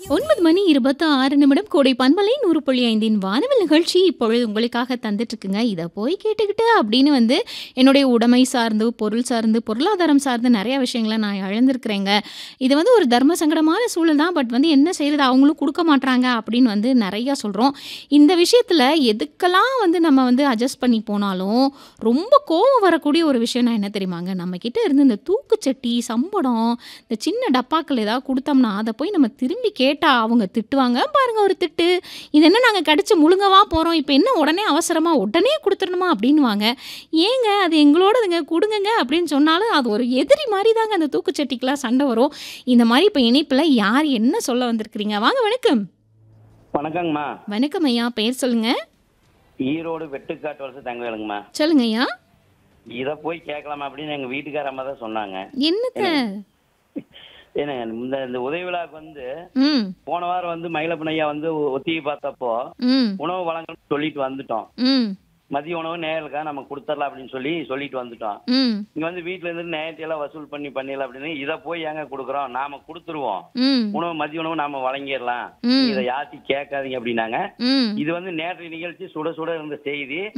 ஒன்பது மணி இருபத்தி ஆறு நிமிடம் கோடை பண்பலை நூறு புள்ளி ஐந்தின் வானவில் நிகழ்ச்சி இப்பொழுது உங்களுக்காக தந்துட்டு இருக்குங்க இதை போய் கேட்டுக்கிட்டு அப்படின்னு வந்து என்னுடைய உடைமை சார்ந்து பொருள் சார்ந்து பொருளாதாரம் சார்ந்து நிறைய விஷயங்களை நான் இழந்திருக்கிறேங்க இது வந்து ஒரு தர்ம சங்கடமான சூழல் தான் பட் வந்து என்ன செய்யறது அவங்களும் கொடுக்க மாட்றாங்க அப்படின்னு வந்து நிறையா சொல்கிறோம் இந்த விஷயத்தில் எதுக்கெல்லாம் வந்து நம்ம வந்து அட்ஜஸ்ட் பண்ணி போனாலும் ரொம்ப கோவம் வரக்கூடிய ஒரு விஷயம் நான் என்ன தெரியுமாங்க நம்ம கிட்ட இருந்து இந்த தூக்குச்சட்டி சம்படம் இந்த சின்ன டப்பாக்கள் ஏதாவது கொடுத்தோம்னா அதை போய் நம்ம திரும்பி கேட்டால் அவங்க திட்டுவாங்க பாருங்க ஒரு திட்டு இது என்ன நாங்கள் கடிச்சு முழுங்கவா போகிறோம் இப்போ என்ன உடனே அவசரமாக உடனே கொடுத்துடணுமா அப்படின்னுவாங்க ஏங்க அது எங்களோடதுங்க கொடுங்கங்க அப்படின்னு சொன்னாலும் அது ஒரு எதிரி மாதிரி தாங்க அந்த தூக்குச்சட்டிக்கெலாம் சண்டை வரும் இந்த மாதிரி இப்போ இணைப்பில் யார் என்ன சொல்ல வந்திருக்கிறீங்க வாங்க வணக்கம் வணக்கங்கம்மா வணக்கம் ஐயா பெயர் சொல்லுங்க ஈரோடு வெட்டுக்காட்டு வருஷம் தங்கவேலுங்கம்மா சொல்லுங்க ஐயா இதை போய் கேட்கலாமா அப்படின்னு எங்க வீட்டுக்கார அம்மா தான் சொன்னாங்க என்னத்த ஏன்னா இந்த இந்த உதவி விழாக்கு வந்து ம் போன வாரம் வந்து மயிலப்பன் ஐயா வந்து ஒ- ஒத்திகை பார்த்தப்போ ம் உணவு வழங்கணும்னு சொல்லிட்டு வந்துட்டோம் ம் மதிய உணவு நேயலுக்கா நம்ம கொடுத்துடலாம் அப்படின்னு சொல்லி சொல்லிட்டு வந்துட்டோம் ம் இங்க வந்து வீட்டுல இருந்து நேயத்தை எல்லாம் வசூல் பண்ணி பண்ணிடலாம் அப்படின்னு இதை போய் ஏங்க கொடுக்குறோம் நாம கொடுத்துருவோம் ம் உணவு மதிய உணவு நாம வழங்கிடலாம் ம் இதை யாத்தி கேட்காதீங்க அப்படின்னாங்க ம் இது வந்து நேற்று நிகழ்ச்சி சுட சுட இருந்த செய்தி